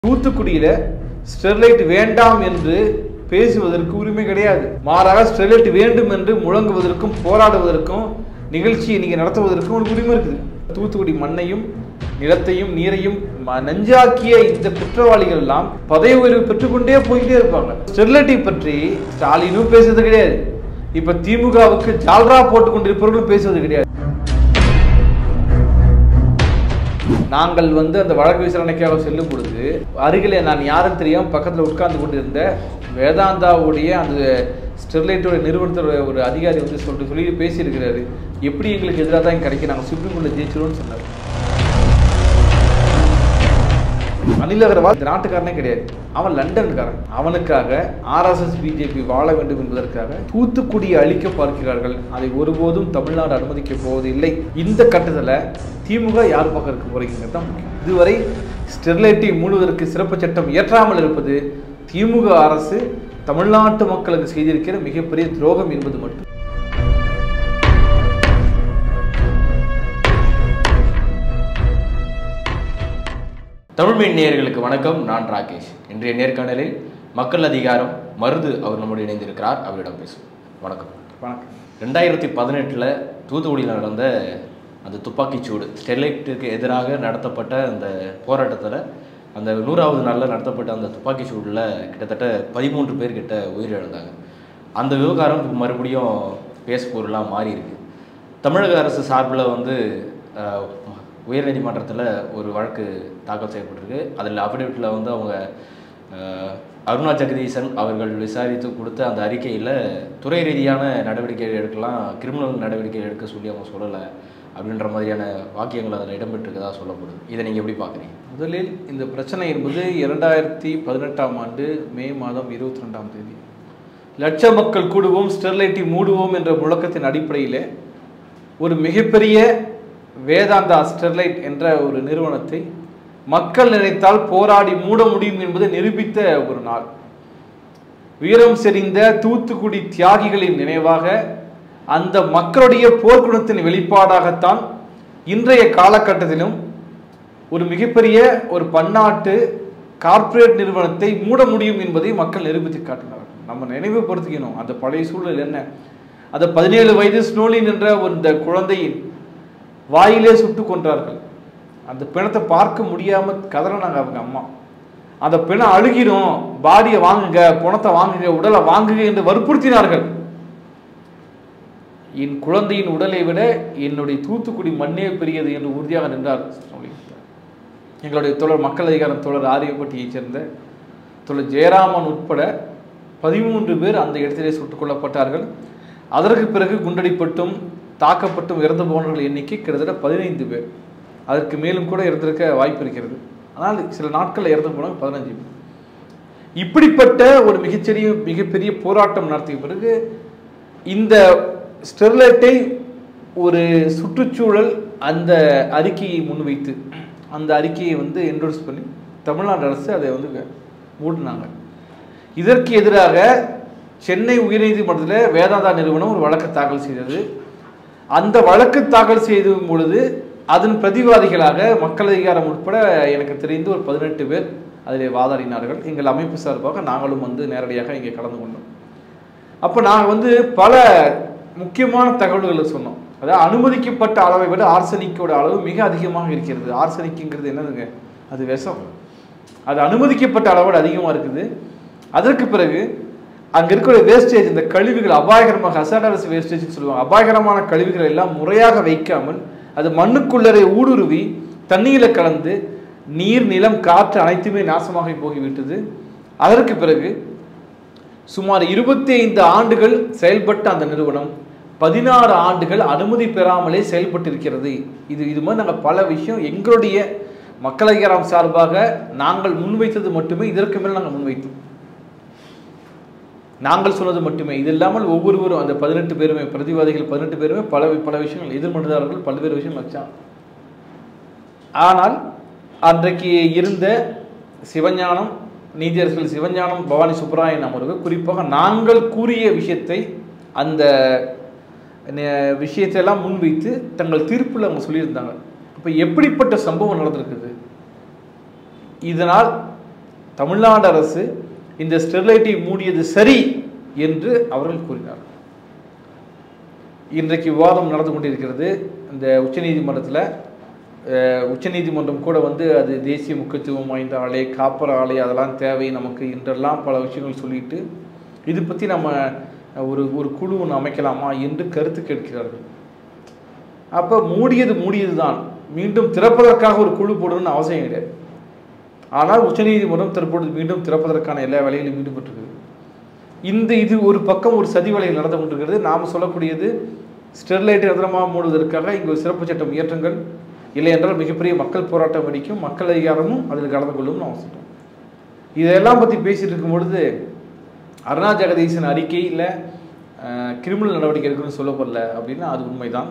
தூத்துக்குடியில ஸ்டெர்லைட் வேண்டாம் என்று பேசுவதற்கு உரிமை கிடையாது மாறாக ஸ்டெர்லைட் வேண்டும் என்று முழங்குவதற்கும் போராடுவதற்கும் நிகழ்ச்சியை நீங்க நடத்துவதற்கும் உங்களுக்கு உரிமை இருக்குது தூத்துக்குடி மண்ணையும் நிலத்தையும் நீரையும் ம- நஞ்சாக்கிய இந்த குற்றவாளிகள் எல்லாம் பதவி உயர்வு பெற்றுக்கொண்டே போயிட்டே இருப்பாங்க ஸ்டெர்லைட்டை பற்றி ஸ்டாலினும் பேசுறது கிடையாது இப்ப திமுகவுக்கு ஜால்ரா போட்டுக் கொண்டிருப்பவர்களும் பேசுவது கிடையாது நாங்கள் வந்து அந்த வழக்கு விசாரணைக்காக செல்லும் பொழுது அருகிலே நான் யாரும் தெரியாம பக்கத்தில் உட்கார்ந்து கொண்டிருந்த வேதாந்தாவுடைய அந்த ஸ்டெர்லைட்டோட நிறுவனத்தோட ஒரு அதிகாரி வந்து சொல்லிட்டு சொல்லி பேசியிருக்கிறாரு எப்படி எங்களுக்கு எதிராக தான் கிடைக்கும் நாங்கள் சுப்ரீம் கோர்ட்டில் ஜெயிச்சிருவோம்னு சொன்னார் அனில் அகர்வால் இந்த நாட்டுக்காரனே கிடையாது அவன் லண்டன்காரன் அவனுக்காக ஆர்எஸ்எஸ் பிஜேபி வாழ வேண்டும் என்பதற்காக தூத்துக்குடியை அழிக்க பார்க்கிறார்கள் அதை ஒருபோதும் தமிழ்நாடு அனுமதிக்க போவதில்லை இந்த கட்டத்தில் திமுக யார் பக்கம் இருக்க போறீங்கிறது தான் முக்கியம் இதுவரை ஸ்டெர்லைட்டை மூடுவதற்கு சிறப்பு சட்டம் இயற்றாமல் இருப்பது திமுக அரசு தமிழ்நாட்டு மக்களுக்கு செய்திருக்கிற மிகப்பெரிய துரோகம் என்பது மட்டும் தமிழ்மீன் நேயர்களுக்கு வணக்கம் நான் ராகேஷ் இன்றைய நேர்காணலில் மக்கள் அதிகாரம் மருது அவர் நம்முடைய இணைந்திருக்கிறார் அவரிடம் பேசுவோம் வணக்கம் வணக்கம் ரெண்டாயிரத்தி பதினெட்டில் தூத்துக்குடியில் நடந்த அந்த துப்பாக்கிச்சூடு ஸ்டெர்லைட்டுக்கு எதிராக நடத்தப்பட்ட அந்த போராட்டத்தில் அந்த நூறாவது நாளில் நடத்தப்பட்ட அந்த துப்பாக்கிச்சூடில் கிட்டத்தட்ட பதிமூன்று பேர் கிட்ட உயிரிழந்தாங்க அந்த விவகாரம் இப்ப மறுபடியும் பேசுபொருளாக மாறி இருக்கு தமிழக அரசு சார்பில் வந்து அஹ், உயர்நீதிமன்றத்தில் ஒரு வழக்கு தாக்கல் செய்யப்பட்டிருக்கு அதில் அஃபிடவிட்டில் வந்து அவங்க அஹ், அருணா ஜெகதீசன் அவர்கள் விசாரித்து கொடுத்த அந்த அறிக்கையில் துறை ரீதியான நடவடிக்கைகள் எடுக்கலாம் கிரிமினல் நடவடிக்கை எடுக்க சொல்லி அவங்க சொல்லலை அப்படின்ற மாதிரியான வாக்கியங்கள் அதில் இடம்பெற்றிருக்கதா சொல்லப்படுது இதை நீங்கள் எப்படி பார்க்குறீங்க முதலில் இந்த பிரச்சனை என்பது இரண்டாயிரத்தி பதினெட்டாம் ஆண்டு மே மாதம் இருபத்தி ரெண்டாம் தேதி லட்ச மக்கள் கூடுவோம் ஸ்டெர்லைட்டை மூடுவோம் என்ற முழக்கத்தின் அடிப்படையில் ஒரு மிகப்பெரிய வேதாந்தா ஸ்டெர்லைட் என்ற ஒரு நிறுவனத்தை மக்கள் நினைத்தால் போராடி மூட முடியும் என்பதை நிரூபித்த ஒரு நாள் வீரம் செறிந்த தூத்துக்குடி தியாகிகளின் நினைவாக அந்த மக்களுடைய போர்க்குணத்தின் வெளிப்பாடாகத்தான் இன்றைய காலகட்டத்திலும் ஒரு மிகப்பெரிய ஒரு பன்னாட்டு கார்ப்பரேட் நிறுவனத்தை மூட முடியும் என்பதை மக்கள் நிரூபித்து காட்டினார்கள் நம்ம நினைவுபடுத்திக்கணும் அந்த பழைய சூழல் என்ன அந்த பதினேழு வயது ஸ்னோலின் என்ற ஒரு இந்த குழந்தையின் வாயிலே சுட்டு கொன்றார்கள் அந்த பிணத்தை பார்க்க முடியாம கதறினாங்க அவங்க அம்மா அந்த பிணம் அழுகிரும் பாடியை வாங்குங்க பணத்தை வாங்குங்க உடலை வாங்குங்க என்று வற்புறுத்தினார்கள் என் குழந்தையின் உடலை விட என்னுடைய தூத்துக்குடி மண்ணே பெரியது என்று உறுதியாக நின்றார் ஸ்டாலின். எங்களுடைய தோழர் மக்கள் அதிகாரம் தோழர் ஆரியப்பட்டியைச் சேர்ந்த தோழர் ஜெயராமன் உட்பட பதிமூன்று பேர் அந்த இடத்திலே சுட்டுக் கொல்லப்பட்டார்கள் அதற்கு பிறகு குண்டடிப்பட்டும் தாக்கப்பட்டும் இறந்து போனவர்கள் எண்ணிக்கை கிட்டத்தட்ட பதினைந்து பேர் அதற்கு மேலும் கூட இருந்திருக்க வாய்ப்பு இருக்கிறது ஆனால் சில நாட்களில் இறந்து போனவங்க பதினஞ்சு பேர் இப்படிப்பட்ட ஒரு மிகச்சிறிய மிகப்பெரிய போராட்டம் நடத்திய பிறகு இந்த ஸ்டெர்லைட்டை ஒரு சுற்றுச்சூழல் அந்த அறிக்கையை முன்வைத்து அந்த அறிக்கையை வந்து என்டோர்ஸ் பண்ணி தமிழ்நாடு அரசு அதை வந்து மூடினாங்க இதற்கு எதிராக சென்னை உயர்நீதிமன்றத்தில் வேதாந்தா நிறுவனம் ஒரு வழக்கு தாக்கல் செய்தது அந்த வழக்கு தாக்கல் செய்யும் பொழுது அதன் பிரதிவாதிகளாக மக்கள் அதிகாரம் உட்பட எனக்கு தெரிந்து ஒரு பதினெட்டு பேர் அதில் வாதாடினார்கள் எங்கள் அமைப்பு சார்பாக நாங்களும் வந்து நேரடியாக இங்கே கலந்து கொண்டோம் அப்போ நாங்கள் வந்து பல முக்கியமான தகவல்களை சொன்னோம் அதாவது அனுமதிக்கப்பட்ட அளவை விட ஆர்சனிக்கோட அளவு மிக அதிகமாக இருக்கிறது ஆர்சனிக்குங்கிறது என்னதுங்க அது விஷம் அது அனுமதிக்கப்பட்ட அளவோட அதிகமாக இருக்குது அதற்கு பிறகு அங்கே இருக்கிற வேஸ்டேஜ் இந்த கழிவுகள் அபாயகரமாக ஹசாடரஸ் வேஸ்டேஜ் சொல்லுவாங்க அபாயகரமான கழிவுகள் எல்லாம் முறையாக வைக்காமல் அது மண்ணுக்குள்ளரை ஊடுருவி தண்ணீரில் கலந்து நீர் நிலம் காற்று அனைத்துமே நாசமாக போகிவிட்டது அதற்கு பிறகு சுமார் இருபத்தி ஐந்து ஆண்டுகள் செயல்பட்ட அந்த நிறுவனம் பதினாறு ஆண்டுகள் அனுமதி பெறாமலே செயல்பட்டிருக்கிறது இது இது மாதிரி நாங்கள் பல விஷயம் எங்களுடைய மக்கள் அதிகாரம் சார்பாக நாங்கள் முன்வைத்தது மட்டுமே இதற்கு மேல் நாங்கள் முன்வைத்தோம் நாங்கள் சொன்னது மட்டுமே இது இல்லாமல் ஒவ்வொருவரும் அந்த பதினெட்டு பேருமே பிரதிவாதிகள் பதினெட்டு பேருமே பல பல விஷயங்கள் எதிர்மனுதாரர்கள் பல்வேறு விஷயங்கள் வச்சாங்க ஆனால் அன்றைக்கு இருந்த சிவஞானம் நீதியரசர்கள் சிவஞானம் பவானி சுப்பராயன் அமர்வு குறிப்பாக நாங்கள் கூறிய விஷயத்தை அந்த நெ- விஷயத்தை எல்லாம் முன்வைத்து தங்கள் தீர்ப்பில் அவங்க சொல்லியிருந்தாங்க இப்போ எப்படிப்பட்ட சம்பவம் நடந்திருக்குது இதனால் தமிழ்நாடு அரசு இந்த ஸ்டெர்லைட்டை மூடியது சரி என்று அவர்கள் கூறினார் இன்றைக்கு விவாதம் நடந்து கொண்டிருக்கிறது இந்த உச்சநீதிமன்றத்தில் அஹ், உச்சநீதிமன்றம் கூட வந்து அது தேசிய முக்கியத்துவம் வாய்ந்த ஆலை காப்பர் ஆலை அதெல்லாம் தேவை நமக்கு என்றெல்லாம் பல விஷயங்கள் சொல்லிட்டு இது பற்றி நம்ம ஒரு ஒரு குழு ஒன்று அமைக்கலாமா என்று கருத்து கேட்கிறார்கள் அப்போ மூடியது மூடியது தான் மீண்டும் திறப்பதற்காக ஒரு குழு போடணும்னு அவசியம் கிடையாது ஆனால் உச்சநீதிமன்றம் தற்பொழுது மீண்டும் திறப்பதற்கான எல்லா வேலைகளையும் ஈடுபட்டிருக்குது இந்த இது ஒரு பக்கம் ஒரு சதி வேலைகள் நடந்து கொண்டிருக்கிறது நாம் சொல்லக்கூடியது ஸ்டெர்லைட்டை நிரந்தரமாக மூடுவதற்காக இங்கே ஒரு சிறப்பு சட்டம் இயற்றுங்கள் இல்லை என்றால் மிகப்பெரிய மக்கள் போராட்டம் வெடிக்கும் மக்கள் அதிகாரமும் அதில் கலந்து கொள்ளும்னு நான் சொல்கிறேன் இதெல்லாம் பற்றி பேசிட்டு இருக்கும் பொழுது அருணா ஜெகதீசன் அறிக்கையில் கிரிமினல் நடவடிக்கை எடுக்கணும்னு சொல்லப்படல அப்படின்னா அது உண்மைதான்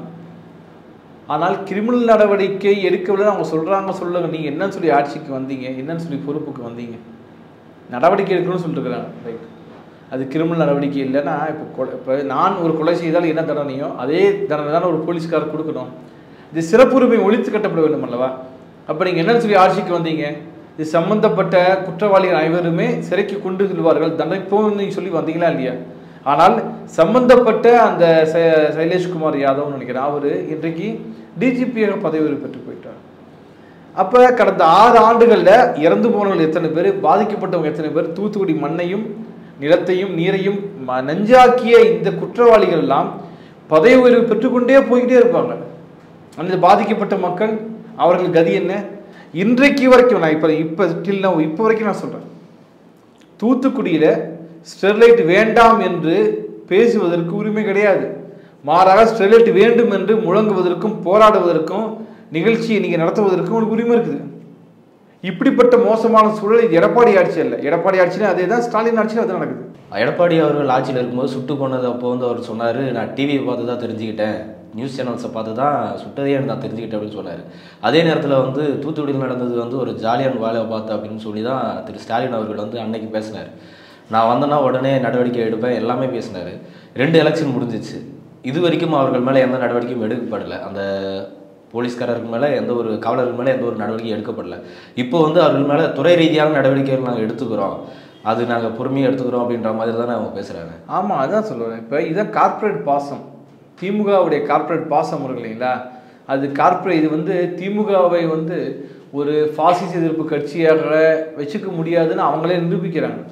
ஆனால் கிரிமினல் நடவடிக்கை எடுக்கவில்லை அவங்க சொல்கிறாங்க சொல்லுங்க நீங்கள் என்னன்னு சொல்லி ஆட்சிக்கு வந்தீங்க என்னன்னு சொல்லி பொறுப்புக்கு வந்தீங்க நடவடிக்கை எடுக்கணும்னு சொல்லிட்டுருக்குறாங்க ரைட் அது கிரிமினல் நடவடிக்கை இல்லைன்னா இப்போ கொலை இப்போ நான் ஒரு கொலை செய்தால் என்ன தண்டனையோ அதே தண்டனை தானே ஒரு போலீஸ்காரர் கொடுக்கணும் இது சிறப்புரிமை ஒழித்து கட்டப்பட வேண்டும் அல்லவா அப்போ நீங்கள் என்னன்னு சொல்லி ஆட்சிக்கு வந்தீங்க இது சம்பந்தப்பட்ட குற்றவாளிகள் அனைவருமே சிறைக்கு கொண்டு செல்வார்கள் தண்டிப்போம் நீங்க சொல்லி வந்தீங்களா இல்லையா ஆனால் சம்பந்தப்பட்ட அந்த ச- சைலேஷ்குமார் யாதவ்னு நினைக்கிறேன் அவர் இன்றைக்கு டிஜிபியாக பதவி உயர்வு பெற்று போயிட்டார் அப்போ கடந்த ஆறு ஆண்டுகளில் இறந்து போனவர்கள் எத்தனை பேர் பாதிக்கப்பட்டவங்க எத்தனை பேர் தூத்துக்குடி மண்ணையும் நிலத்தையும் நீரையும் ம- நஞ்சாக்கிய இந்த குற்றவாளிகள் எல்லாம் பதவி உயர்வு பெற்றுக்கொண்டே போய்கிட்டே இருப்பாங்க அந்த பாதிக்கப்பட்ட மக்கள் அவர்கள் கதி என்ன இன்றைக்கு வரைக்கும் நான் இப்போ இப்போ டில் நான் இப்போ வரைக்கும் நான் சொல்கிறேன் தூத்துக்குடியில் ஸ்டெர்லைட் வேண்டாம் என்று பேசுவதற்கு உரிமை கிடையாது மாறாக ஸ்டெர்லைட் வேண்டும் என்று முழங்குவதற்கும் போராடுவதற்கும் நிகழ்ச்சியை நீங்கள் நடத்துவதற்கும் உங்களுக்கு உரிமை இருக்குது இப்படிப்பட்ட மோசமான சூழல் இது எடப்பாடி ஆட்சி அல்ல எடப்பாடி ஆட்சினா அதே தான் ஸ்டாலின் ஆட்சியும் அது நடக்குது எடப்பாடி அவர்கள் ஆட்சியில் இருக்கும்போது சுட்டு கொண்டது அப்போ வந்து அவர் சொன்னார் நான் டிவியை பார்த்து தான் தெரிஞ்சுக்கிட்டேன் நியூஸ் சேனல்ஸை பார்த்து தான் சுட்டதே நான் தெரிஞ்சுக்கிட்டேன் அப்படின்னு சொன்னார் அதே நேரத்தில் வந்து தூத்துக்குடியில் நடந்தது வந்து ஒரு ஜாலியான வேலையை பார்த்து அப்படின்னு சொல்லி தான் திரு ஸ்டாலின் அவர்கள் வந்து அன்னைக்கு பேசினார் நான் வந்தேன்னா உடனே நடவடிக்கை எடுப்பேன் எல்லாமே பேசினார் ரெண்டு எலெக்ஷன் முடிஞ்சிச்சு இது வரைக்கும் அவர்கள் மேலே எந்த நடவடிக்கையும் எடுக்கப்படலை அந்த போலீஸ்காரருக்கு மேலே எந்த ஒரு காவலர்கள் மேலே எந்த ஒரு நடவடிக்கையும் எடுக்கப்படல இப்போ வந்து அவர்கள் மேலே துறை ரீதியான நடவடிக்கைகள் நாங்கள் எடுத்துக்கிறோம் அது நாங்கள் பொறுமையாக எடுத்துக்கிறோம் அப்படின்ற மாதிரி தானே அவங்க பேசுகிறாங்க ஆமாம் அதான் சொல்லுவேன் இப்போ இதான் கார்ப்பரேட் பாசம் திமுகவுடைய கார்ப்பரேட் பாசம் இருக்கு இல்லைங்களா அது கார்ப்பரேட் இது வந்து திமுகவை வந்து ஒரு பாசிச எதிர்ப்பு கட்சியாக வச்சுக்க முடியாதுன்னு அவங்களே நிரூபிக்கிறாங்க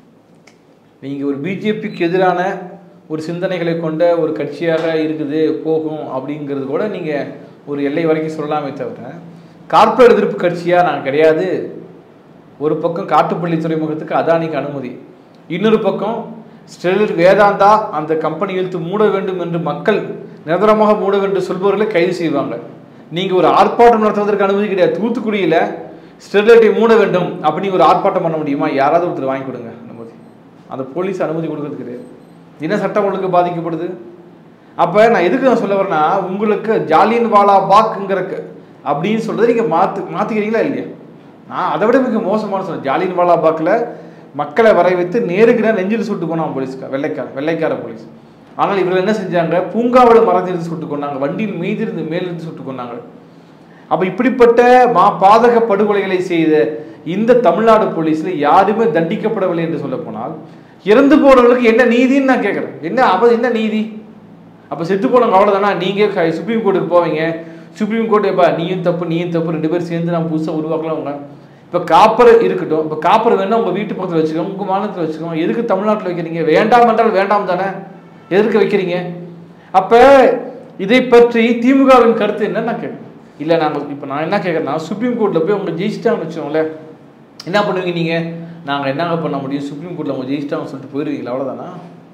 நீங்கள் ஒரு பிஜேபிக்கு எதிரான ஒரு சிந்தனைகளை கொண்ட ஒரு கட்சியாக இருக்குது போகும் அப்படிங்கிறது கூட நீங்கள் ஒரு எல்லை வரைக்கும் சொல்லலாமே தவிர கார்ப்பரேட் எதிர்ப்பு கட்சியாக நாங்கள் கிடையாது ஒரு பக்கம் காட்டுப்பள்ளி துறைமுகத்துக்கு அதானிக்கு அனுமதி இன்னொரு பக்கம் ஸ்டெரில் வேதாந்தா அந்த கம்பெனி இழுத்து மூட வேண்டும் என்று மக்கள் நிரந்தரமாக மூட வேண்டும் என்று சொல்பவர்களை கைது செய்வாங்க நீங்கள் ஒரு ஆர்ப்பாட்டம் நடத்துவதற்கு அனுமதி கிடையாது தூத்துக்குடியில் ஸ்டெர்லைட்டை மூட வேண்டும் அப்படி ஒரு ஆர்ப்பாட்டம் பண்ண முடியுமா யாராவது ஒருத்தர் வாங்கி கொடுங்க அனுமதி அந்த போலீஸ் அனுமதி கொடுக்கறது கிடையாது என்ன சட்டம் ஒழுங்கு பாதிக்கப்படுது அப்போ நான் எதுக்கு நான் சொல்ல வரேன்னா உங்களுக்கு ஜாலியன் வாலா பாக்குங்கிற க- அப்படின்னு சொல்றதை நீங்கள் மாற்று மாற்றிக்கிறீங்களா இல்லையா நான் அதை விட மிக மோசமான சொன்னேன் ஜாலியன் வாலா பாக்கில் மக்களை வரை வைத்து நேருக்கு நேர் நெஞ்சில் சுட்டு போனான் போலீஸ்கார் வெள்ளைக்கார வெள்ளைக்கார போலீஸ் ஆனால் இவர்கள் என்ன செஞ்சாங்க பூங்காவில் மறைஞ்சிருந்து சுட்டு கொண்டாங்க வண்டியில் மீதிருந்து மேலிருந்து சுட்டு கொண்டாங்க அப்ப இப்படிப்பட்ட மா பாதக படுகொலைகளை செய்த இந்த தமிழ்நாடு போலீஸ்ல யாருமே தண்டிக்கப்படவில்லை என்று சொல்ல போனால் இறந்து போனவர்களுக்கு என்ன நீதின்னு நான் கேட்குறேன் என்ன அவ என்ன நீதி அப்ப செத்து போனவங்க அவ்வளோதானா நீங்க க- சுப்ரீம் கோர்ட்டுக்கு போவீங்க சுப்ரீம் கோர்ட் எப்பா நீயும் தப்பு நீயும் தப்பு ரெண்டு பேரும் சேர்ந்து நம்ம புதுசாக உருவாக்கலாம் உங்க இப்போ காப்பர் இருக்கட்டும் இப்போ காப்பர் வேணா உங்க வீட்டு பக்கத்தில் வச்சுக்கோங்க உங்க மாநிலத்தில் வச்சுக்கோங்க எதுக்கு தமிழ்நாட்டில் வைக்கிறீங்க வேண்டாம் என்றால் வேண்டாம் தானே எதற்கு வைக்கிறீங்க அப்ப இதை பற்றி திமுகவின் கருத்து என்னன்னு நான் கேட்குறேன் இல்லை நாங்கள் இப்போ நான் என்ன கேட்குறேன்னா சுப்ரீம் கோர்ட்டில் போய் அவங்க ஜெயிச்சிட்டாங்கன்னு வச்சுக்கோங்களேன் என்ன பண்ணுவீங்க நீங்கள் நாங்கள் என்னங்க பண்ண முடியும் சுப்ரீம் கோர்ட்டில் அவங்க ஜெயிச்சிட்டாங்கன்னு சொல்லிட்டு போயிடுவீங்களா அவ்வளோதானா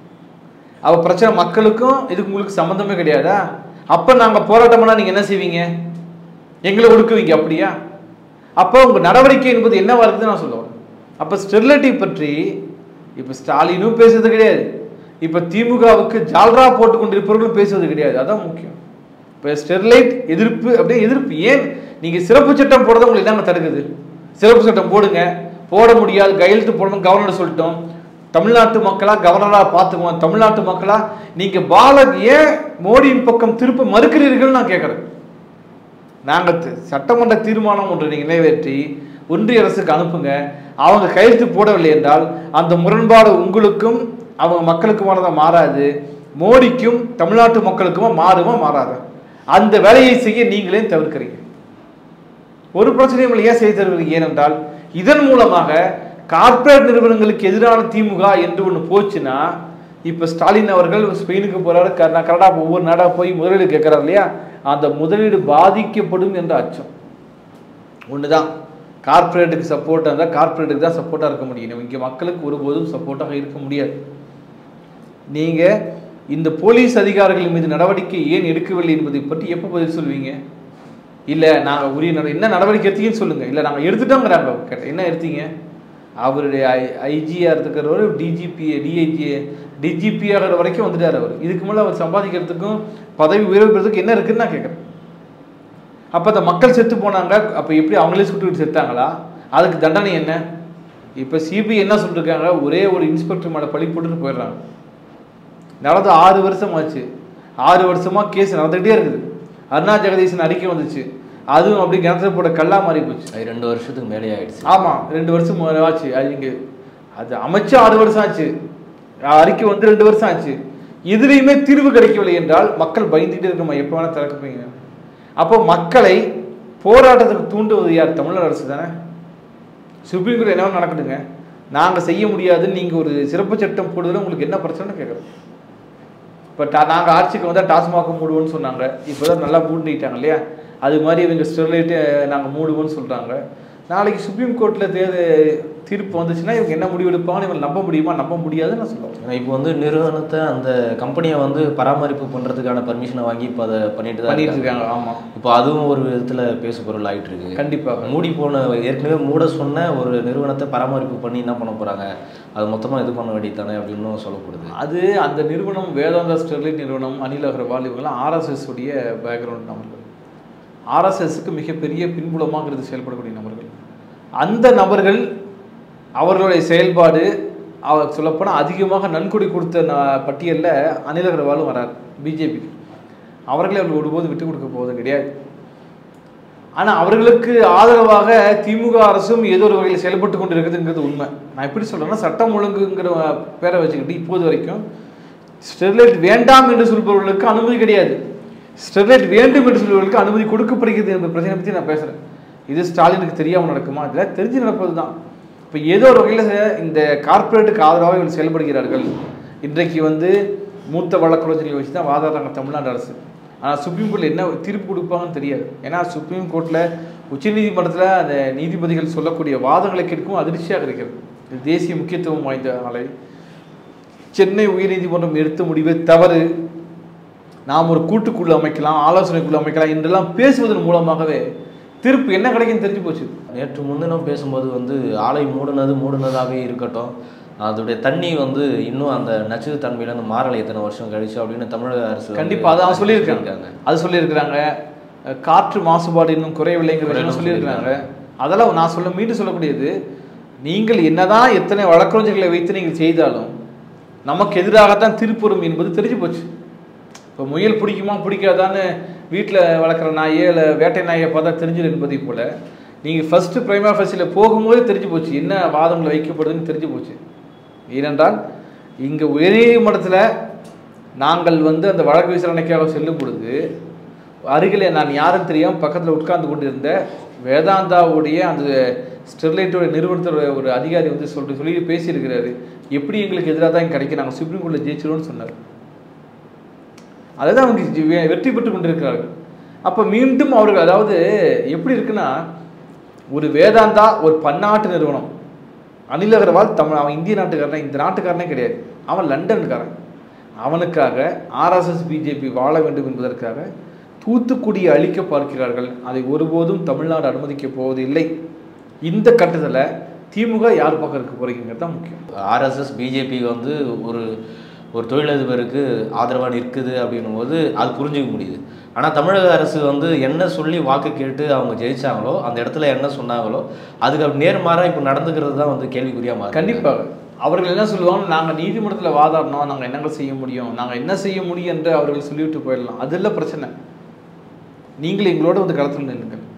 அவ பிரச்சனை மக்களுக்கும் இதுக்கு உங்களுக்கு சம்மந்தமே கிடையாதா அப்போ நாங்கள் போராட்டம் பண்ணால் நீங்கள் என்ன செய்வீங்க எங்களை ஒடுக்குவீங்க அப்படியா அப்போ உங்கள் நடவடிக்கை என்பது என்னவா இருக்குதுன்னு நான் சொல்ல வரேன் அப்போ ஸ்டெர்லைட்டை பற்றி இப்போ ஸ்டாலினும் பேசுறது கிடையாது இப்போ திமுகவுக்கு ஜால்ரா போட்டு கொண்டிருப்பவர்களும் பேசுவது கிடையாது அதான் முக்கியம் இப்போ ஸ்டெர்லைட் எதிர்ப்பு அப்படியே எதிர்ப்பு ஏன் நீங்கள் சிறப்பு சட்டம் போடுறத உங்களுக்கு என்னங்க தடுக்குது சிறப்பு சட்டம் போடுங்க போட முடியாது கையெழுத்து போடணும் கவர்னர் சொல்லிட்டோம் தமிழ்நாட்டு மக்களா கவர்னரா பார்த்துக்குவோம் தமிழ்நாட்டு மக்களா நீங்க பாலக் ஏன் மோடியின் பக்கம் திருப்ப மறுக்கிறீர்கள் நான் கேட்குறேன் நாங்கள் தி- சட்டமன்ற தீர்மானம் ஒன்று நீங்கள் நிறைவேற்றி ஒன்றிய அரசுக்கு அனுப்புங்க அவங்க கையெழுத்து போடவில்லை என்றால் அந்த முரண்பாடு உங்களுக்கும் அவங்க மக்களுக்குமானதாக மாறாது மோடிக்கும் தமிழ்நாட்டு மக்களுக்குமா மாறுமா மாறாதா அந்த வேலையை செய்ய நீங்களே தவிர்க்கிறீங்க ஒரு பிரச்சனையும் இல்லை ஏன் செய்து தருவீங்க ஏனென்றால் இதன் மூலமாக கார்ப்பரேட் நிறுவனங்களுக்கு எதிரான திமுக என்று ஒன்று போச்சுன்னா இப்போ ஸ்டாலின் அவர்கள் ஸ்பெயினுக்கு போறாரு கர்நா- கனடா ஒவ்வொரு நாடா போய் முதலீடு கேட்குறாரு இல்லையா அந்த முதலீடு பாதிக்கப்படும் என்ற அச்சம் ஒண்ணுதான் கார்ப்பரேட்டுக்கு சப்போர்ட்டாக இருந்தால் கார்ப்பரேட்டுக்கு தான் சப்போர்ட்டாக இருக்க முடியும் இங்கே மக்களுக்கு ஒருபோதும் சப்போர்ட்டாக இருக்க முடியாது நீங்க இந்த போலீஸ் அதிகாரிகள் மீது நடவடிக்கை ஏன் எடுக்கவில்லை என்பதை பற்றி எப்போ பதில் சொல்வீங்க இல்ல நாங்க உரிய நட- என்ன நடவடிக்கை எடுத்தீங்கன்னு சொல்லுங்க இல்ல நாங்க எடுத்துட்டோங்கிறாங்க கேட்டேன் என்ன எடுத்தீங்க அவருடைய ஐஜியா இருக்கிறவர் டிஜிபி டிஐஜி டிஜிபி ஆகிற வரைக்கும் வந்துட்டார் அவர் இதுக்கு மேல அவர் சம்பாதிக்கிறதுக்கும் பதவி உயர்வு பெறதுக்கு என்ன இருக்குன்னு நான் கேட்குறேன் அப்ப அந்த மக்கள் செத்து போனாங்க அப்ப எப்படி அவங்களே சுட்டுக்கிட்டு செத்தாங்களா அதுக்கு தண்டனை என்ன இப்ப சிபிஐ என்ன சொல்லிருக்காங்க ஒரே ஒரு இன்ஸ்பெக்டர் மேல பழி போட்டுட்டு போயிடுறாங்க நடந்து ஆறு வருஷம் ஆச்சு ஆறு வருஷமா கேஸ் நடந்துகிட்டே இருக்குது அருணா ஜெகதீசன் அறிக்கை வந்துச்சு அதுவும் அப்படி கிணத்துல போட கல்லா மாறி போச்சு அது ரெண்டு வருஷத்துக்கு மேலே ஆயிடுச்சு ஆமா ரெண்டு வருஷம் மு- ஆச்சு அது இங்க அது அமைச்சு ஆறு வருஷம் ஆச்சு அறிக்கை வந்து ரெண்டு வருஷம் ஆச்சு இதுலேயுமே தீர்வு கிடைக்கவில்லை என்றால் மக்கள் பயந்துகிட்டே இருக்கமா எப்போ வேணா திறக்கப்பீங்க அப்போ மக்களை போராட்டத்துக்கு தூண்டுவது யார் தமிழ்நாடு அரசு தானே சுப்ரீம் கோர்ட் என்ன வேணா நடக்கட்டுங்க நாங்க செய்ய முடியாதுன்னு நீங்க ஒரு சிறப்பு சட்டம் போடுறதுல உங்களுக்கு என்ன பிரச்சனைன்னு கேட்குறோம் இப்போ டா நாங்கள் ஆட்சிக்கு வந்தால் டாஸ்மாக் மூடுவோம்னு சொன்னாங்க இப்போ தான் நல்லா மூடிட்டாங்க இல்லையா அது மாதிரி இவங்க ஸ்டெர்லைட்டு நாங்கள் மூடுவோம்னு சொல்கிறாங்க நாளைக்கு சுப்ரீம் கோர்ட்டில் தே தீர்ப்பு வந்துச்சுன்னா இவங்க என்ன முடிவு எடுப்பாங்கன்னு இவங்க நம்ப முடியுமா நம்ப முடியாதுன்னு நான் சொல்லுவேன் ஏன்னா இப்போ வந்து நிறுவனத்தை அந்த கம்பெனியை வந்து பராமரிப்பு பண்றதுக்கான பர்மிஷனை வாங்கி இப்போ அதை பண்ணிட்டு தான் பண்ணிட்டு இருக்காங்க இருக்காங்க ஆமாம் இப்போ அதுவும் ஒரு விதத்துல பேசு பொருள் ஆயிட்டு இருக்கு கண்டிப்பாக மூடி போன ஏற்கனவே மூட சொன்ன ஒரு நிறுவனத்தை பராமரிப்பு பண்ணி என்ன பண்ண போறாங்க அது மொத்தமா இது பண்ண வேண்டியது தானே அப்படின்னு சொல்லப்படுது அது அந்த நிறுவனம் வேதாந்தா ஸ்டெர்லைட் நிறுவனம் அனில் அகர்வால் இவங்கெல்லாம் ஆர்எஸ்எஸ் உடைய பேக்ரவுண்ட் நபர்கள் ஆர்எஸ்எஸ்க்கு மிகப்பெரிய பின்புலமாக இருந்து செயல்படக்கூடிய நபர்கள் அந்த நபர்கள் அவர்களுடைய செயல்பாடு அவர் சொல்லப்போனால் அதிகமாக நன்கொடை கொடுத்த ந- பட்டியல்ல அனில் அகர்வாலும் வரார் பிஜேபிக்கு அவர்களை அவர்கள் ஒருபோது விட்டு கொடுக்க போவது கிடையாது ஆனால் அவர்களுக்கு ஆதரவாக திமுக அரசும் ஏதோ ஒரு வகையில் செயல்பட்டு கொண்டு இருக்குதுங்கிறது உண்மை நான் எப்படி சொல்றேன்னா சட்டம் ஒழுங்குங்கிற பேரை வச்சுக்கிட்டு இப்போது வரைக்கும் ஸ்டெர்லைட் வேண்டாம் என்று சொல்பவர்களுக்கு அனுமதி கிடையாது ஸ்டெர்லைட் வேண்டும் என்று சொல்பவர்களுக்கு அனுமதி கொடுக்கப்படுகிறது என்ற பிரச்சனை பற்றி நான் பேசுகிறேன் இது ஸ்டாலினுக்கு தெரியாமல் நடக்குமா இதெல்லாம் தெரிஞ்சு நடப்பது தான் இப்போ ஏதோ ஒரு வகையில் இந்த கார்ப்பரேட்டுக்கு ஆதரவாக இவர்கள் செயல்படுகிறார்கள் இன்றைக்கு வந்து மூத்த வழக்கறிஞர்களை வச்சு தான் வாதாடுறாங்க தமிழ்நாடு அரசு ஆனால் சுப்ரீம் கோர்ட்டில் என்ன தீர்ப்பு கொடுப்பாங்கன்னு தெரியாது ஏன்னா சுப்ரீம் கோர்ட்டில் உச்சநீதிமன்றத்தில் அந்த நீதிபதிகள் சொல்லக்கூடிய வாதங்களை கேட்கவும் அதிர்ச்சியாக இருக்கிறது இது தேசிய முக்கியத்துவம் வாய்ந்த ஆலை சென்னை உயர்நீதிமன்றம் எடுத்த முடிவே தவறு நாம் ஒரு கூட்டுக்குழு அமைக்கலாம் ஆலோசனைக்குழு அமைக்கலாம் என்றெல்லாம் பேசுவதன் மூலமாகவே தீர்ப்பு என்ன கிடைக்குன்னு தெரிஞ்சு போச்சு நேற்று முன்தினம் பேசும்போது வந்து ஆலை மூடுனது மூடுனதாகவே இருக்கட்டும் அதோடைய தண்ணி வந்து இன்னும் அந்த நச்சு தன்மையில இருந்து மாறலை எத்தனை வருஷம் கழிச்சு அப்படின்னு தமிழக அரசு வந்து கண்டிப்பா அதான் சொல்லியிருக்காங்க அது சொல்லியிருக்கிறாங்க அஹ் காற்று மாசுபாடு இன்னும் குறையவில்லைங்கிற விஷயம் குறையணும் சொல்லியிருக்கிறாங்க அதெல்லாம் நான் சொல்ல மீண்டும் சொல்லக்கூடியது நீங்கள் என்னதான் எத்தனை வழக்கறிஞர்களை வைத்து நீங்கள் செய்தாலும் நமக்கு எதிராகத்தான் திருப்புறம் என்பது தெரிஞ்சு போச்சு இப்போ முயல் பிடிக்குமா பிடிக்காதான்னு வீட்டில் வளர்க்குற நாயே இல்லை வேட்டை நாயை பார்த்தா தெரிஞ்சிடும் என்பதை போல நீங்கள் ஃபஸ்ட்டு பிரைமா ஃபெஸ்டில் போகும்போது தெரிஞ்சு போச்சு என்ன வாதங்கள் வைக்கப்படுதுன்னு தெரிஞ்சு போச்சு ஏனென்றால் இங்கே உயர்நீதிமன்றத்தில் நாங்கள் வந்து அந்த வழக்கு விசாரணைக்காக செல்லும் பொழுது அருகிலே நான் யாரும் தெரியாமல் பக்கத்தில் உட்கார்ந்து கொண்டிருந்த வேதாந்தாவுடைய அந்த ஸ்டெர்லைட்டோட நிறுவனத்தோட ஒரு அதிகாரி வந்து சொல்லிட்டு சொல்லி பேசியிருக்கிறாரு எப்படி எங்களுக்கு எதிராக தான் கிடைக்கும் நாங்கள் சுப்ரீம் கோர்ட்டில் ஜெயிச்சிடும்னு சொன்னார் அதுதான் அவங்க ஜி- வெ- வெற்றி பெற்று கொண்டிருக்கிறார்கள் அப்போ மீண்டும் அவர்கள் அதாவது எப்படி இருக்குன்னா ஒரு வேதாந்தா ஒரு பன்னாட்டு நிறுவனம் அனில் அகர்வால் தமிழ் அவன் இந்திய நாட்டுக்காரன் இந்த நாட்டுக்காரனே கிடையாது அவன் லண்டன்காரன் அவனுக்காக ஆர்எஸ்எஸ் பிஜேபி வாழ வேண்டும் என்பதற்காக தூத்துக்குடியை அழிக்க பார்க்கிறார்கள் அதை ஒருபோதும் தமிழ்நாடு அனுமதிக்கப் போவதில்லை இந்த கட்டத்தில் திமுக யார் பக்கம் இருக்க போறீங்கிறது தான் முக்கியம் ஆர்எஸ்எஸ் பிஜேபி வந்து ஒரு ஒரு தொழிலதிபருக்கு ஆதரவாக நிற்குது அப்படின்னும் போது அது புரிஞ்சுக்க முடியுது ஆனால் தமிழக அரசு வந்து என்ன சொல்லி வாக்கு கேட்டு அவங்க ஜெயிச்சாங்களோ அந்த இடத்துல என்ன சொன்னாங்களோ அதுக்கு அப்படி நேர்மாறாக இப்போ நடந்துக்கிறது தான் வந்து கேள்விக்குறியாக மாறுது கண்டிப்பாக அவர்கள் என்ன சொல்லுவாங்க நாங்கள் நீதிமன்றத்தில் வாதாடணும் நாங்கள் என்னங்க செய்ய முடியும் நாங்கள் என்ன செய்ய முடியும் என்று அவர்கள் சொல்லிவிட்டு போயிடலாம் அது இல்லை பிரச்சனை நீங்கள் எங்களோட வந்து களத்தில் நில்லுங்கள்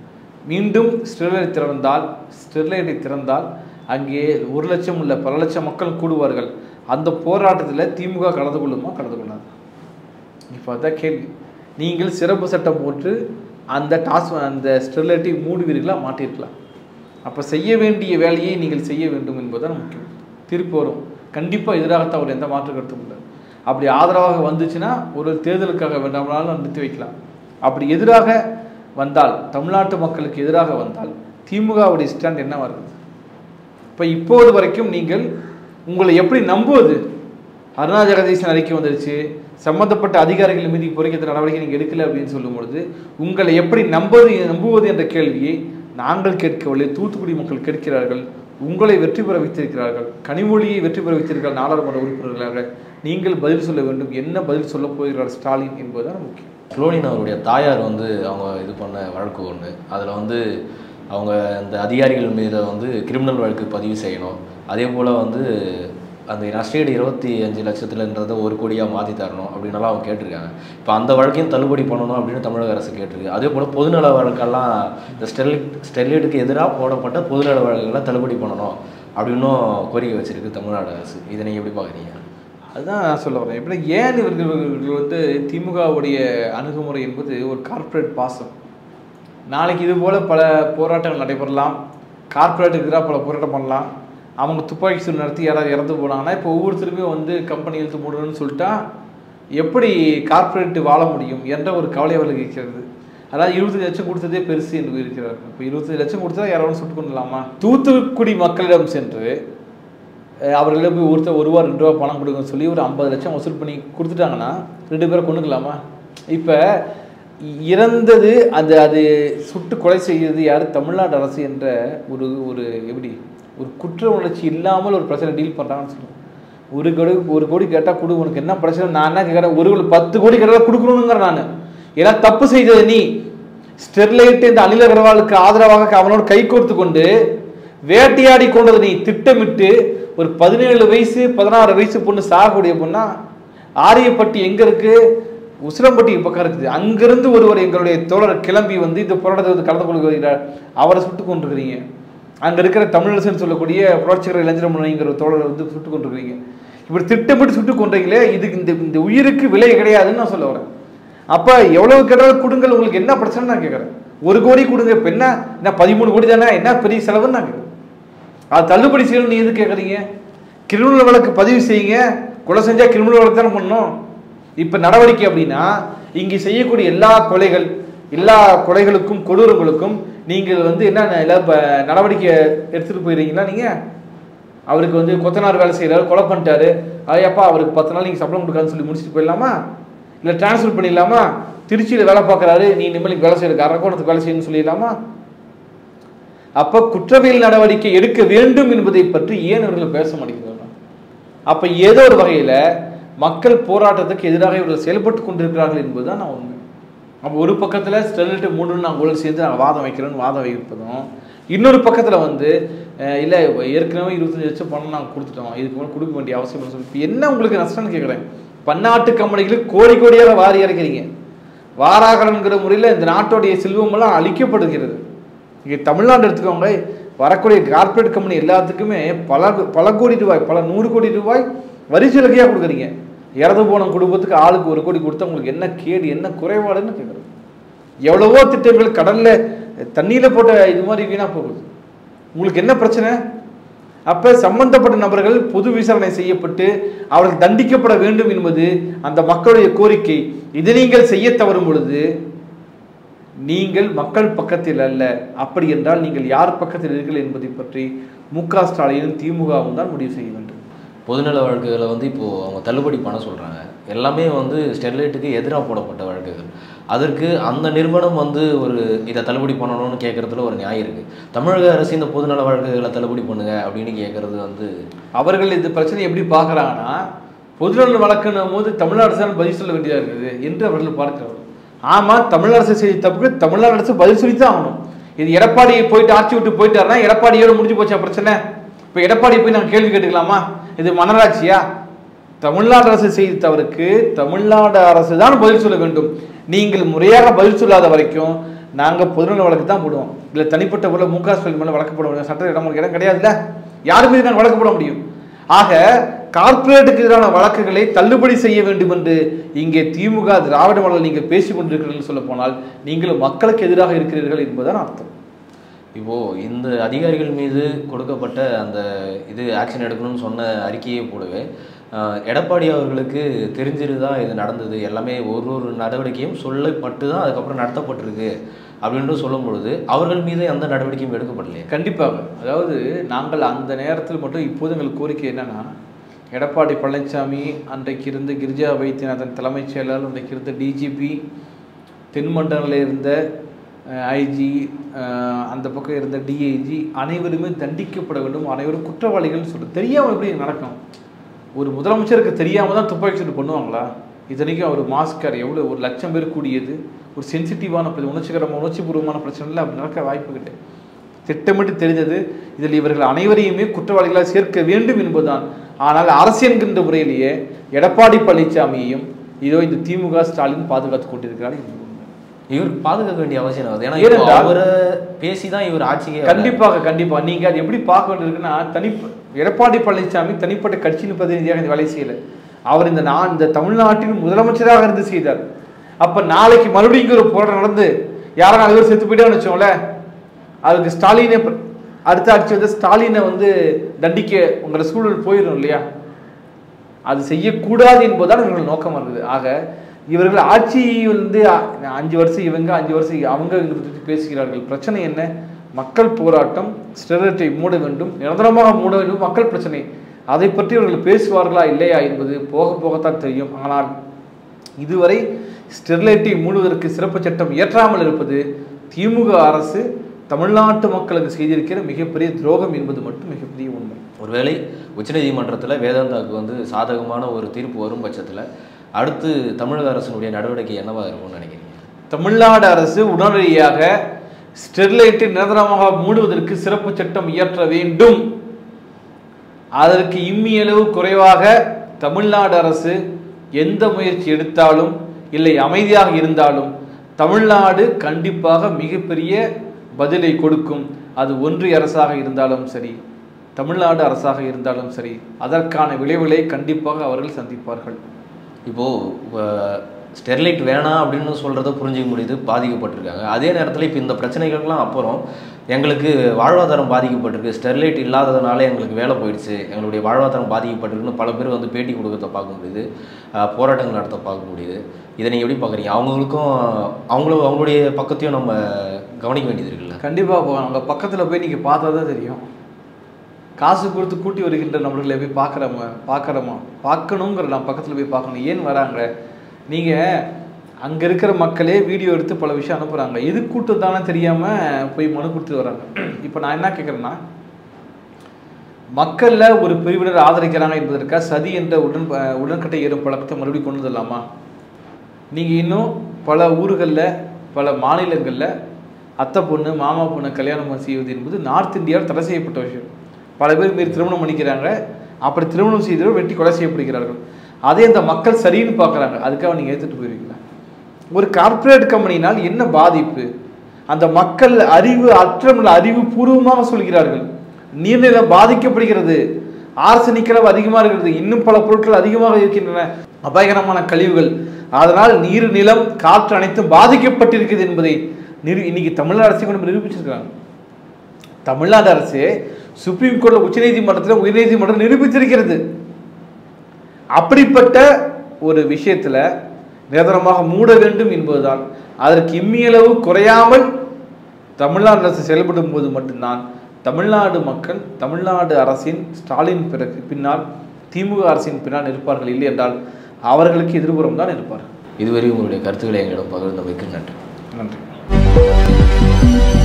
மீண்டும் ஸ்டெர்லைட் திறந்தால் ஸ்டெர்லைட்டை திறந்தால் அங்கே ஒரு லட்சம் உள்ள பல லட்சம் மக்கள் கூடுவார்கள் அந்த போராட்டத்தில் திமுக கலந்து கொள்ளுமா கலந்து கொள்ளாது இப்போ அதான் கேள்வி நீங்கள் சிறப்பு சட்டம் போட்டு அந்த டாஸ் அந்த ஸ்டெர்லைட்டை மூடுவீர்களா மாட்டிருக்கலாம் அப்போ செய்ய வேண்டிய வேலையை நீங்கள் செய்ய வேண்டும் என்பதுதான் முக்கியம் திருப்பி வரும் கண்டிப்பாக எதிராகத்தான் ஒரு எந்த மாற்று கருத்தும் இல்லை அப்படி ஆதரவாக வந்துச்சுன்னா ஒரு தேர்தலுக்காக வேண்டாம்னாலும் நிறுத்தி வைக்கலாம் அப்படி எதிராக வந்தால் தமிழ்நாட்டு மக்களுக்கு எதிராக வந்தால் திமுகவுடைய ஸ்டாண்ட் என்ன வருது இப்போ இப்போது வரைக்கும் நீங்கள் உங்களை எப்படி நம்புவது அருணா ஜெகதீசன் அறிக்கை வந்துருச்சு சம்பந்தப்பட்ட அதிகாரிகள் மீது பொறிக்கிற நடவடிக்கை நீங்கள் எடுக்கல அப்படின்னு சொல்லும் பொழுது உங்களை எப்படி நம்புவது நம்புவது என்ற கேள்வியை நாங்கள் கேட்கவில்லை தூத்துக்குடி மக்கள் கேட்கிறார்கள் உங்களை வெற்றி பெற வைத்திருக்கிறார்கள் கனிமொழியை வெற்றி பெற வைத்திருக்கிறார் நாடாளுமன்ற உறுப்பினர்களாக நீங்கள் பதில் சொல்ல வேண்டும் என்ன பதில் சொல்ல போகிறார் ஸ்டாலின் என்பதுதான் முக்கியம் குளோனின் அவருடைய தாயார் வந்து அவங்க இது பண்ண வழக்கு ஒன்று அதில் வந்து அவங்க அந்த அதிகாரிகள் மீது வந்து கிரிமினல் வழக்கு பதிவு செய்யணும் அதே போல் வந்து அந்த நஷ்டீடு இருபத்தி அஞ்சு லட்சத்துலன்றதை ஒரு கோடியாக மாற்றி தரணும் அப்படின்னலாம் அவங்க கேட்டிருக்காங்க இப்போ அந்த வழக்கையும் தள்ளுபடி பண்ணணும் அப்படின்னு தமிழக அரசு கேட்டிருக்கு அதே போல் பொதுநல வழக்கெல்லாம் இந்த ஸ்டெர்லைட் ஸ்டெர்லைட்டுக்கு எதிராக போடப்பட்ட பொதுநல வழக்குகளை தள்ளுபடி பண்ணணும் அப்படின்னும் கோரிக்கை வச்சிருக்கு தமிழ்நாடு அரசு இதை நீங்கள் எப்படி பார்க்குறீங்க அதுதான் நான் சொல்ல வரேன் எப்படி ஏன் இவர்கள் இவர்கள் வந்து திமுகவுடைய அணுகுமுறை என்பது ஒரு கார்ப்பரேட் பாசம் நாளைக்கு இது போல பல போராட்டங்கள் நடைபெறலாம் கார்ப்பரேட்டுக்கு எதிராக பல போராட்டம் பண்ணலாம் அவங்க துப்பாக்கி சூடு நடத்தி யாராவது இறந்து போனாங்கன்னா இப்போ ஒவ்வொருத்தருமே வந்து கம்பெனி இழுத்து மூடணும்னு சொல்லிட்டா எப்படி கார்ப்பரேட் வாழ முடியும் என்ற ஒரு கவலை அவர்களுக்கு இருக்கிறது அதாவது இருபத்தஞ்சு லட்சம் கொடுத்ததே பெருசு என்று இருக்கிறார் இப்போ இருபத்தஞ்சு லட்சம் கொடுத்தா யாராவது சுட்டு கொள்ளலாமா தூத்துக்குடி மக்களிடம் சென்று அஹ் அவர்களிடம் போய் ஒருத்தர் ஒரு ரூபா ரெண்டு ரூபா பணம் கொடுங்கன்னு சொல்லி ஒரு ஐம்பது லட்சம் வசூல் பண்ணி கொடுத்துட்டாங்கன்னா ரெண்டு பேரை கொண்டுக்கலாமா இப்போ இறந்தது அந்த அது சுட்டு கொலை செய்கிறது யார் தமிழ்நாடு அரசு என்ற ஒரு ஒரு எப்படி ஒரு குற்ற உணர்ச்சி இல்லாமல் ஒரு பிரச்சனை டீல் பண்ணுறாங்கன்னு சொல்லுவோம் ஒரு கோடி ஒரு கோடி கேட்டால் கொடு உனக்கு என்ன பிரச்சனை நான் என்ன கேட்குறேன் ஒரு கோடி பத்து கோடி கேட்டால் கொடுக்கணுங்கிற நான் ஏன்னா தப்பு செய்தது நீ ஸ்டெர்லைட் இந்த அனில் அகர்வாலுக்கு ஆதரவாக அவனோடு கை கோர்த்து கொண்டு வேட்டையாடி கொண்டது நீ திட்டமிட்டு ஒரு பதினேழு வயசு பதினாறு வயசு பொண்ணு சாகக்கூடிய பொண்ணா ஆரியப்பட்டி எங்க இருக்கு உசிலம்பட்டி பக்கம் இருக்குது அங்கிருந்து ஒருவர் எங்களுடைய தோழர் கிளம்பி வந்து இந்த போராட்டத்தை வந்து கலந்து கொண்டு வருகிறார் அவரை சுட்டு கொண்டிருக்கிறீங்க அங்க இருக்கிற தமிழரசன் சொல்லக்கூடிய புரட்சிகர இளைஞர் முன்னணிங்கிற ஒரு தோழரை வந்து சுட்டு கொண்டிருக்கிறீங்க இப்படி திட்டமிட்டு சுட்டு கொண்டீங்களே இதுக்கு இந்த இந்த உயிருக்கு விலை கிடையாதுன்னு நான் சொல்ல வரேன் அப்ப எவ்வளவு கேட்டாலும் கொடுங்கள் உங்களுக்கு என்ன பிரச்சனை நான் கேட்குறேன் ஒரு கோடி கொடுங்க இப்ப என்ன என்ன பதிமூணு கோடி தானே என்ன பெரிய செலவுன்னு நான் கேட்குறேன் அது தள்ளுபடி செய்யணும் நீ எது கேட்குறீங்க கிரிமினல் வழக்கு பதிவு செய்யுங்க கொலை செஞ்சா கிரிமினல் வழக்கு தானே பண்ணணும் இப்போ நடவடிக்கை அப்படின்னா இங்கே செய்யக்கூடிய எல்லா கொலைகள் எல்லா கொலைகளுக்கும் கொடூரங்களுக்கும் நீங்கள் வந்து என்ன இல்லை இப்போ நடவடிக்கை எடுத்துகிட்டு போயிடுறீங்களா நீங்கள் அவருக்கு வந்து கொத்தனார் வேலை செய்கிறாரு கொலை பண்ணிட்டாரு ஐயப்பா அவருக்கு பத்து நாள் நீங்கள் சம்பளம் கொடுக்காதுன்னு சொல்லி முடிச்சுட்டு போயிடலாமா இல்லை டிரான்ஸ்ஃபர் பண்ணிடலாமா திருச்சியில் வேலை பார்க்குறாரு நீ நிம்மதிக்கு வேலை செய்யறதுக்கு அரக்கோணத்துக்கு வேலை செய்யணும்னு சொல்லிடலாமா அப்ப குற்றவியல் நடவடிக்கை எடுக்க வேண்டும் என்பதை பற்றி ஏன் இவர்கள் பேச மாட்டேங்கிறார்கள் அப்ப ஏதோ ஒரு வகையில மக்கள் போராட்டத்துக்கு எதிராக இவர்கள் செயல்பட்டு கொண்டிருக்கிறார்கள் என்பதுதான் நான் உண்மை அப்போ ஒரு பக்கத்துல ஸ்டெர்லைட் மூணு நாங்கள் சேர்ந்து நாங்கள் வாதம் வைக்கிறோம்னு வாதம் வைப்பதும் இன்னொரு பக்கத்துல வந்து அஹ், இல்ல ஏற்கனவே இருபத்தஞ்சு லட்சம் பணம் நாங்கள் கொடுத்துட்டோம் இதுக்கு மேலே கொடுக்க வேண்டிய அவசியம் இல்லைன்னு சொல்லி இப்போ என்ன உங்களுக்கு நஷ்டம்னு கேட்குறேன் பன்னாட்டு கம்பெனிகளுக்கு கோடி கோடியாக வாரி இறக்கிறீங்க வாராகரன்கிற முறையில் இந்த நாட்டுடைய செல்வமெல்லாம் அழிக்கப்படுகிறது இங்கே தமிழ்நாடு எடுத்துக்கோங்க வரக்கூடிய கார்ப்பரேட் கம்பெனி எல்லாத்துக்குமே பல பல கோடி ரூபாய் பல நூறு கோடி ரூபாய் வரி சலுகையாக கொடுக்குறீங்க இறந்து போன குடும்பத்துக்கு ஆளுக்கு ஒரு கோடி கொடுத்தா உங்களுக்கு என்ன கேடு என்ன குறைபாடுன்னு கேட்குறது எவ்வளவோ திட்டங்கள் கடல்ல தண்ணியில போட்ட இது மாதிரி வீணா போகுது உங்களுக்கு என்ன பிரச்சனை அப்ப சம்பந்தப்பட்ட நபர்கள் பொது விசாரணை செய்யப்பட்டு அவர்கள் தண்டிக்கப்பட வேண்டும் என்பது அந்த மக்களுடைய கோரிக்கை இதை நீங்கள் செய்ய தவறும் பொழுது நீங்கள் மக்கள் பக்கத்தில் அல்ல அப்படி என்றால் நீங்கள் யார் பக்கத்தில் இருக்கிறீர்கள் என்பதை பற்றி மு க ஸ்டாலினும் திமுகவும் தான் முடிவு செய்ய வேண்டும் பொதுநல வழக்குகளை வந்து இப்போது அவங்க தள்ளுபடி பண்ண சொல்கிறாங்க எல்லாமே வந்து ஸ்டெர்லைட்டுக்கு எதிராக போடப்பட்ட வழக்குகள் அதற்கு அந்த நிறுவனம் வந்து ஒரு இதை தள்ளுபடி பண்ணணும்னு கேட்குறதுல ஒரு நியாயம் இருக்குது தமிழக அரசு இந்த பொதுநல வழக்குகளை தள்ளுபடி பண்ணுங்க அப்படின்னு கேட்குறது வந்து அவர்கள் இந்த பிரச்சனையை எப்படி பார்க்குறாங்கன்னா பொதுநல வழக்குன்னும் போது தமிழ்நாடு அரசு தான் பதில் சொல்ல வேண்டியதாக இருக்குது என்று அவர்கள் பார்க்கிறார்கள் ஆமாம் தமிழ் அரசு செய்த தப்புக்கு தமிழ்நாடு அரசு பதில் சொல்லி தான் ஆகணும் இது எடப்பாடி போயிட்டு ஆட்சி விட்டு போயிட்டாருன்னா எடப்பாடியோட முடிஞ்சு போச்சா பிரச்சனை இப்போ எடப்பாடி போய் நாங்கள் கேள்வி கேட்டுக்கலாமா இது மனராட்சியா தமிழ்நாடு அரசு செய்த தவறுக்கு தமிழ்நாடு அரசு தான் பதில் சொல்ல வேண்டும் நீங்கள் முறையாக பதில் சொல்லாத வரைக்கும் நாங்கள் பொதுநல வழக்கு தான் போடுவோம் இல்லை தனிப்பட்ட உள்ள மு க ஸ்டாலின் மேலே வழக்கு போட முடியும் சட்ட இடம் இடம் கிடையாதுல்ல யார் மீது நாங்கள் வழக்கு போட முடியும் ஆக கார்ப்பரேட்டுக்கு எதிரான வழக்குகளை தள்ளுபடி செய்ய வேண்டும் என்று இங்கே திமுக திராவிட மாடல் நீங்கள் பேசிக் கொண்டிருக்கிறீர்கள் சொல்ல போனால் நீங்கள் மக்களுக்கு எதிராக இருக்கிறீர்கள் என்பதுதான் அர்த்தம் இப்போ இந்த அதிகாரிகள் மீது கொடுக்கப்பட்ட அந்த இது ஆக்ஷன் எடுக்கணும்னு சொன்ன அறிக்கையை போலவே ஆஹ், எடப்பாடி அவர்களுக்கு தெரிஞ்சிருதா இது நடந்தது எல்லாமே ஒரு ஒரு நடவடிக்கையும் சொல்லப்பட்டு தான் அதுக்கப்புறம் நடத்தப்பட்டிருக்கு அப்படின்ட்டு சொல்லும் பொழுது அவர்கள் மீது எந்த நடவடிக்கையும் எடுக்கப்படலையே கண்டிப்பாக அதாவது நாங்கள் அந்த நேரத்தில் மட்டும் இப்போது எங்களுக்கு கோரிக்கை என்னன்னா எடப்பாடி பழனிசாமி அன்றைக்கு இருந்த கிரிஜா வைத்தியநாதன் தலைமைச் செயலாளர் அன்றைக்கு இருந்த டிஜிபி தென்மண்டலில் இருந்த ஐஜி அந்த பக்கம் இருந்த டிஐஜி அனைவருமே தண்டிக்கப்பட வேண்டும் அனைவரும் குற்றவாளிகள் சொல்ல தெரியாமல் எப்படி நடக்கும் ஒரு முதலமைச்சருக்கு தெரியாமல் தான் துப்பாக்கி சூடு பண்ணுவாங்களா இத்தனைக்கும் அவர் மாஸ்கர் எவ்வளோ ஒரு லட்சம் பேர் கூடியது ஒரு சென்சிட்டிவான பிரச்சனை உணர்ச்சிகரமான உணர்ச்சிபூர்வமான பிரச்சனையில் அப்படி நடக்க வாய்ப்பு கிட்டே திட்டமிட்டு தெரிந்தது இதில் இவர்கள் அனைவரையுமே குற்றவாளிகளாக சேர்க்க வேண்டும் என்பதுதான் ஆனால் அரசு என்கின்ற முறையிலேயே எடப்பாடி பழனிசாமியையும் இதோ இந்த திமுக ஸ்டாலின் பாதுகாத்துக் கொண்டிருக்கிறார் என்பது உண்மை. இவர் பாதுகாக்க வேண்டிய அவசியம் ஆகுது ஏன்னா இப்போ ஏனென்றால் அவரை பேசி தான் இவர் ஆட்சிக்கே வராரு. கண்டிப்பாக கண்டிப்பா நீங்க அது எப்படி பார்க்க வேண்டியிருக்குன்னா தனி எடப்பாடி பழனிசாமி தனிப்பட்ட கட்சியின் பிரதிநிதியாக இந்த வேலை செய்யல அவர் இந்த நான் இந்த தமிழ்நாட்டின் முதலமைச்சராக இருந்து செய்தார் அப்ப நாளைக்கு மறுபடியும் இங்க ஒரு போராட்டம் நடந்து யாரும் நாலு பேர் செத்து போயிட்டே வச்சோம்ல அதுக்கு ஸ்டாலினே ப- அடுத்த ஆட்சி வந்து ஸ்டாலினை வந்து தண்டிக்க உங்களோட சூழல் போயிடும் இல்லையா அது செய்யக்கூடாது என்பதுதான் இவர்கள் நோக்கமாக இருக்குது ஆக இவர்கள் ஆட்சி வந்து அ- அஞ்சு வருஷம் இவங்க அஞ்சு வருஷம் அவங்க இவங்க பற்றி பேசுகிறார்கள் பிரச்சனை என்ன மக்கள் போராட்டம் ஸ்டெர்லைட்டை மூட வேண்டும் நிரந்தரமாக மூட வேண்டும் மக்கள் பிரச்சனை அதை பற்றி இவர்கள் பேசுவார்களா இல்லையா என்பது போக போகத்தான் தெரியும் ஆனால் இதுவரை ஸ்டெர்லைட்டை மூடுவதற்கு சிறப்பு சட்டம் இயற்றாமல் இருப்பது திமுக அரசு தமிழ்நாட்டு மக்களுக்கு செய்திருக்கிற மிகப்பெரிய துரோகம் என்பது மட்டும் மிகப்பெரிய உண்மை ஒருவேளை உச்சநீதிமன்றத்தில் வேதாந்தாவுக்கு வந்து சாதகமான ஒரு தீர்ப்பு வரும் பட்சத்தில் அடுத்து தமிழக அரசினுடைய நடவடிக்கை என்னவா இருக்கும்னு நினைக்கிறீங்க தமிழ்நாடு அரசு உடனடியாக ஸ்டெர்லைட்டை நிரந்தரமாக மூடுவதற்கு சிறப்பு சட்டம் இயற்ற வேண்டும் அதற்கு இம்மியளவு குறைவாக தமிழ்நாடு அரசு எந்த முயற்சி எடுத்தாலும் இல்லை அமைதியாக இருந்தாலும் தமிழ்நாடு கண்டிப்பாக மிகப்பெரிய பதிலை கொடுக்கும் அது ஒன்றிய அரசாக இருந்தாலும் சரி தமிழ்நாடு அரசாக இருந்தாலும் சரி அதற்கான விளைவுகளை கண்டிப்பாக அவர்கள் சந்திப்பார்கள் இப்போது ஸ்டெர்லைட் வேணாம் அப்படின்னு சொல்கிறத புரிஞ்சிக்க முடியுது பாதிக்கப்பட்டிருக்காங்க அதே நேரத்தில் இப்போ இந்த பிரச்சனைகளுக்கெல்லாம் அப்புறம் எங்களுக்கு வாழ்வாதாரம் பாதிக்கப்பட்டிருக்கு ஸ்டெர்லைட் இல்லாததுனால எங்களுக்கு வேலை போயிடுச்சு எங்களுடைய வாழ்வாதாரம் பாதிக்கப்பட்டிருக்குன்னு பல பேர் வந்து பேட்டி கொடுக்கறத பார்க்க முடியுது அஹ், போராட்டங்கள் நடத்த பார்க்க முடியுது இதை நீங்கள் எப்படி பார்க்குறீங்க அவங்களுக்கும் அவங்களும் அவங்களுடைய பக்கத்தையும் நம்ம கவனிக்க வேண்டியது இருக்குல்ல கண்டிப்பாக போகலாம் அங்கே பக்கத்தில் போய் நீங்கள் பார்த்தா தான் தெரியும் காசு கொடுத்து கூட்டி வருகின்ற நம்மளை போய் பார்க்குறோமா பார்க்குறோமா பார்க்கணுங்கிற நான் பக்கத்தில் போய் பார்க்கணும் ஏன் வராங்க நீங்கள் அங்கே இருக்கிற மக்களே வீடியோ எடுத்து பல விஷயம் அனுப்புகிறாங்க எது கூட்டம் தானே தெரியாமல் போய் மனு கொடுத்துட்டு வராங்க இப்போ நான் என்ன கேட்குறேன்னா மக்களில் ஒரு பிரிவினர் ஆதரிக்கிறாங்க என்பதற்காக சதி என்ற உடன் உடன்கட்டை ஏறும் பழக்கத்தை மறுபடியும் கொண்டு வந்துடலாமா நீங்கள் இன்னும் பல ஊர்களில் பல மாநிலங்களில் அத்தை பொண்ணு மாமா பொண்ணு கல்யாணம் செய்வது என்பது நார்த் இந்தியாவில் தடை செய்யப்பட்ட விஷயம் பல பேர் மீறி திருமணம் பண்ணிக்கிறாங்க அப்படி திருமணம் செய்தவர் வெட்டி கொலை செய்யப்படுகிறார்கள் அதே அந்த மக்கள் சரின்னு பார்க்குறாங்க அதுக்காக நீங்கள் ஏற்றுட்டு போயிருவீங்களா ஒரு கார்ப்பரேட் கம்பெனினால் என்ன பாதிப்பு அந்த மக்கள் அறிவு அற்றமில்ல அறிவு பூர்வமாக சொல்கிறார்கள் நீர்நிலம் பாதிக்கப்படுகிறது ஆர்சனிக் அளவு அதிகமாக இருக்கிறது இன்னும் பல பொருட்கள் அதிகமாக இருக்கின்றன அபாயகரமான கழிவுகள் அதனால் நீர் நிலம் காற்று அனைத்தும் பாதிக்கப்பட்டிருக்கிறது என்பதை நிரு இன்னைக்கு தமிழ்நாடு அரசு கொண்டு நிரூபிச்சிருக்காங்க தமிழ்நாடு அரசு சுப்ரீம் கோர்ட்ல உச்சநீதிமன்றத்தில் உயர்நீதிமன்றம் நிரூபித்திருக்கிறது அப்படிப்பட்ட ஒரு விஷயத்துல நிரந்தரமாக மூட வேண்டும் என்பதுதான் அதற்கு இம்மியளவு குறையாமல் தமிழ்நாடு அரசு செயல்படும் போது மட்டும்தான் தமிழ்நாடு மக்கள் தமிழ்நாடு அரசின் ஸ்டாலின் பிறகு பின்னால் திமுக அரசின் பின்னால் இருப்பார்கள் இல்லை என்றால் அவர்களுக்கு எதிர்புறம் தான் இருப்பார்கள் இதுவரை உங்களுடைய கருத்துக்களை எங்களிடம் பகிர்ந்தமைக்கு நன்றி நன்றி